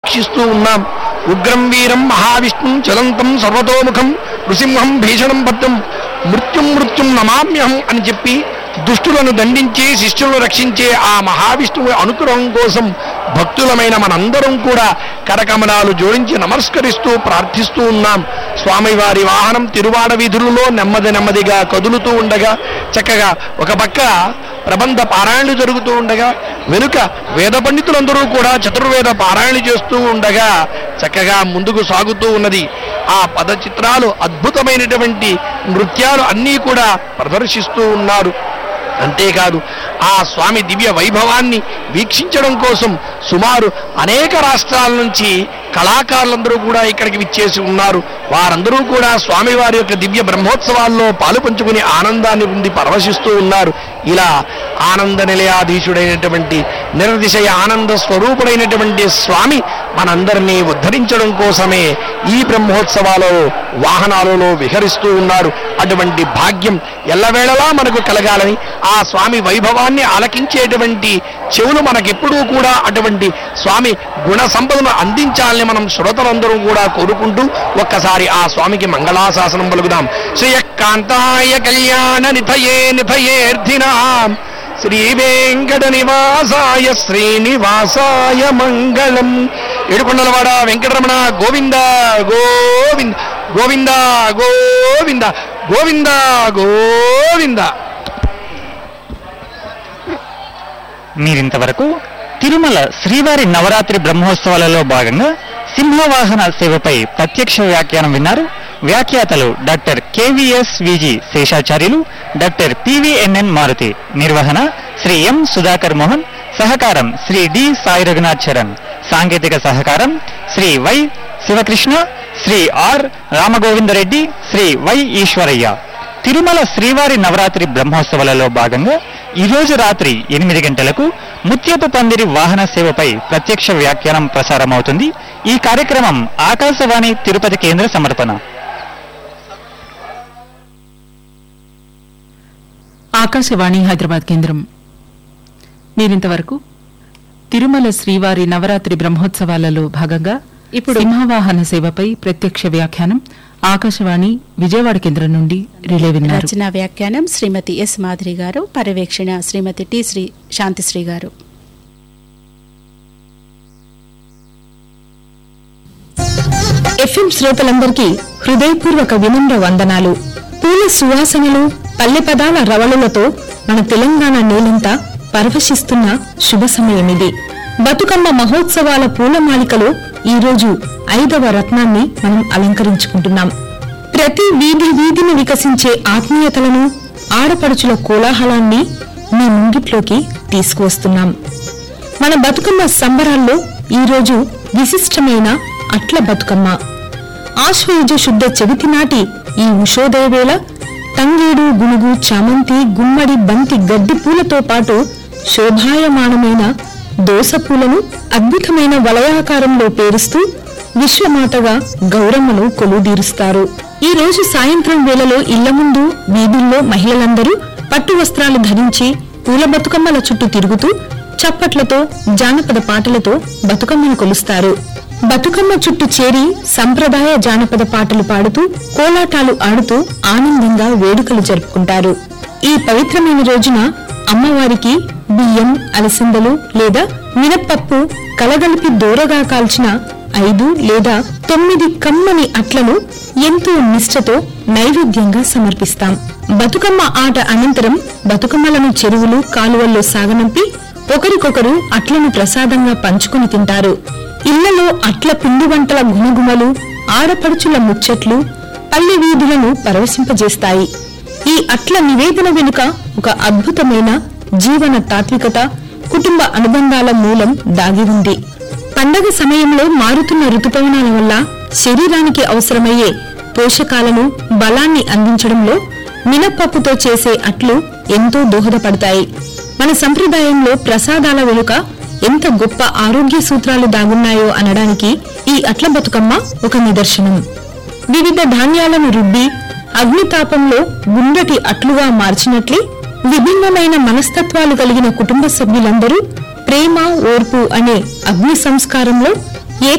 వీక్షిస్తూ ఉన్నాం ఉగ్రం వీరం మహావిష్ణుం చలంతం సర్వతోముఖం నృసింహం భీషణం భద్రం మృత్యుం మృత్యుం నమామ్యహం అని చెప్పి దుష్టులను దండించి శిష్యులను రక్షించే ఆ మహావిష్ణువు అనుగ్రహం కోసం భక్తులమైన మనందరం కూడా కరకమలాలు జోడించి నమస్కరిస్తూ ప్రార్థిస్తూ ఉన్నాం స్వామివారి వాహనం తిరువాడ వీధులలో నెమ్మది నెమ్మదిగా కదులుతూ ఉండగా చక్కగా ఒక పక్క ప్రబంధ పారాయణలు జరుగుతూ ఉండగా వెనుక వేద పండితులందరూ కూడా చతుర్వేద పారాయణ చేస్తూ ఉండగా చక్కగా ముందుకు సాగుతూ ఉన్నది ఆ పద చిత్రాలు అద్భుతమైనటువంటి నృత్యాలు అన్నీ కూడా ప్రదర్శిస్తూ ఉన్నారు అంతేకాదు ఆ స్వామి దివ్య వైభవాన్ని వీక్షించడం కోసం సుమారు అనేక రాష్ట్రాల నుంచి కళాకారులందరూ కూడా ఇక్కడికి విచ్చేసి ఉన్నారు వారందరూ కూడా స్వామివారి యొక్క దివ్య బ్రహ్మోత్సవాల్లో పాలు పంచుకుని ఆనందాన్ని పొంది పరవశిస్తూ ఉన్నారు ఇలా ఆనంద నిలయాధీశుడైనటువంటి నిరతిశయ ఆనంద స్వరూపుడైనటువంటి స్వామి మనందరినీ ఉద్ధరించడం కోసమే ఈ బ్రహ్మోత్సవాలలో వాహనాలలో విహరిస్తూ ఉన్నారు అటువంటి భాగ్యం ఎల్లవేళలా మనకు కలగాలని ఆ స్వామి వైభవాన్ని ఆలకించేటువంటి చెవులు మనకెప్పుడూ కూడా అటువంటి స్వామి గుణ సంపదను అందించాలని మనం శ్రోతలందరూ కూడా కోరుకుంటూ ఒక్కసారి ఆ స్వామికి మంగళాశాసనం పలుకుదాం శ్రీయకాంతాయ కళ్యాణ నిథయే నిథయేర్థినాం శ్రీ వెంకట నివాసాయ శ్రీనివాసాయ మంగళం ఏడుకొండలవాడ వెంకటరమణ గోవింద గోవింద గోవింద గోవింద గోవింద గోవింద మీరింతవరకు తిరుమల శ్రీవారి నవరాత్రి బ్రహ్మోత్సవాలలో భాగంగా సింహవాహన సేవపై ప్రత్యక్ష వ్యాఖ్యానం విన్నారు వ్యాఖ్యాతలు doctor K V S V G Seshacharyulu doctor P V N N Maruthi నిర్వహణ శ్రీ ఎం సుధాకర్ మోహన్ సహకారం శ్రీ డి సాయి రఘునాథ్ చరణ్ సాంకేతిక సహకారం Shri Y Sivakrishna Shri R Ramagovindareddy Shri Y Eeswaraiah Tirumala శ్రీవారి నవరాత్రి బ్రహ్మోత్సవాలలో భాగంగా ఈ రోజు రాత్రి ఎనిమిది గంటలకు ముత్యపు పందిరి వాహన సేవపై ప్రత్యక్ష వ్యాఖ్యానం ప్రసారమవుతుంది ఈ కార్యక్రమం ఆకాశవాణి తిరుపతి కేంద్ర సమర్పణ ఆకాశవాణి హైదరాబాద్ కేంద్రం మీరింతవరకు తిరుమల శ్రీవారి నవరాత్రి బ్రహ్మోత్సవాలలో భాగంగా ఇప్పుడు సింహవాహన సేవపై ప్రత్యక్ష వ్యాఖ్యానం ఆకాశవాణి విజయవాడ కేంద్రం నుండి రిలే విన్నారు రచనా వ్యాఖ్యానం శ్రీమతి ఎస్ మాధురి గారు పర్యవేక్షణ శ్రీమతి టి శ్రీ శాంతిశ్రీ గారు ఎఫ్ఎం శ్రోతలందరికీ హృదయపూర్వక వినమ్ర వందనాలు పూల సువాసనలు పల్లె పదాల రవళులతో మన తెలంగాణ నేలంతా పరవశిస్తున్న శుభ సమయమిది బతుకమ్మ మహోత్సవాల పూలమాలికలో ఈ రోజు ఐదవ రత్నాన్ని మనం అలంకరించుకుంటున్నాం ప్రతి వీధి వీధిని వికసించే ఆత్మీయతలను ఆడపడుచుల కోలాహలాన్ని మీ ముంగిట్లోకి తీసుకువస్తున్నాం మన బతుకమ్మ సంబరాల్లో ఈరోజు విశిష్టమైన అట్ల బతుకమ్మ ఆశ్వయుజ శుద్ధ చవితి నాటి ఈ ఉషోదయ వేళ తంగేడు గునుగు చామంతి గుమ్మడి బంతి గడ్డి పూలతో పాటు శోభాయమానమైన దోస పూలను అద్భుతమైన వలయాకారంలో పేరుస్తూ విశ్వమాతగా గౌరమ్మను కొలుదీరుస్తారు ఈ రోజు సాయంత్రం వేళలో ఇళ్ల ముందు వీధుల్లో మహిళలందరూ పట్టు వస్త్రాలు ధరించి పూల బతుకమ్మల చుట్టూ తిరుగుతూ చప్పట్లతో జానపద పాటలతో బతుకమ్మను కొలుస్తారు బతుకమ్మ చుట్టూ చేరి సంప్రదాయ జానపద పాటలు పాడుతూ కోలాటాలు ఆడుతూ ఆనందంగా వేడుకలు జరుపుకుంటారు ఈ పవిత్రమైన రోజున అమ్మవారికి బియ్యం అలసిందలు లేదా మినప్పప్పు కలగలిపి దూరగా కాల్చిన ఐదు లేదా తొమ్మిది కమ్మని అట్లను ఎంతో నిష్ఠతో నైవేద్యంగా సమర్పిస్తాం బతుకమ్మ ఆట అనంతరం బతుకమ్మలను చెరువులు కాలువల్లో సాగనంపి ఒకరికొకరు అట్లను ప్రసాదంగా పంచుకుని తింటారు ఇళ్లలో అట్ల పిండి వంటల గుమగుమలు ఆడపడుచుల ముచ్చట్లు పల్లె వీధులను పరవశింపజేస్తాయి ఈ అట్ల నివేదన వెనుక ఒక అద్భుతమైన జీవన తాత్వికత కుటుంబ అనుబంధాల మూలం దాగి ఉంది పండగ సమయంలో మారుతున్న ఋతుపవనాల వల్ల శరీరానికి అవసరమయ్యే పోషకాలను బలాన్ని అందించడంలో మినప్పప్పుతో చేసే అట్లు ఎంతో దోహదపడతాయి మన సంప్రదాయంలో ప్రసాదాల వెనుక ఎంత గొప్ప ఆరోగ్య సూత్రాలు దాగున్నాయో అనడానికి ఈ అట్ల బతుకమ్మ ఒక నిదర్శనం వివిధ ధాన్యాలను రుబ్బి అగ్నితాపంలో గుండ్రటి అట్లుగా మార్చినట్లే విభిన్నమైన మనస్తత్వాలు కలిగిన కుటుంబ సభ్యులందరూ ప్రేమ ఓర్పు అనే అగ్ని సంస్కారంలో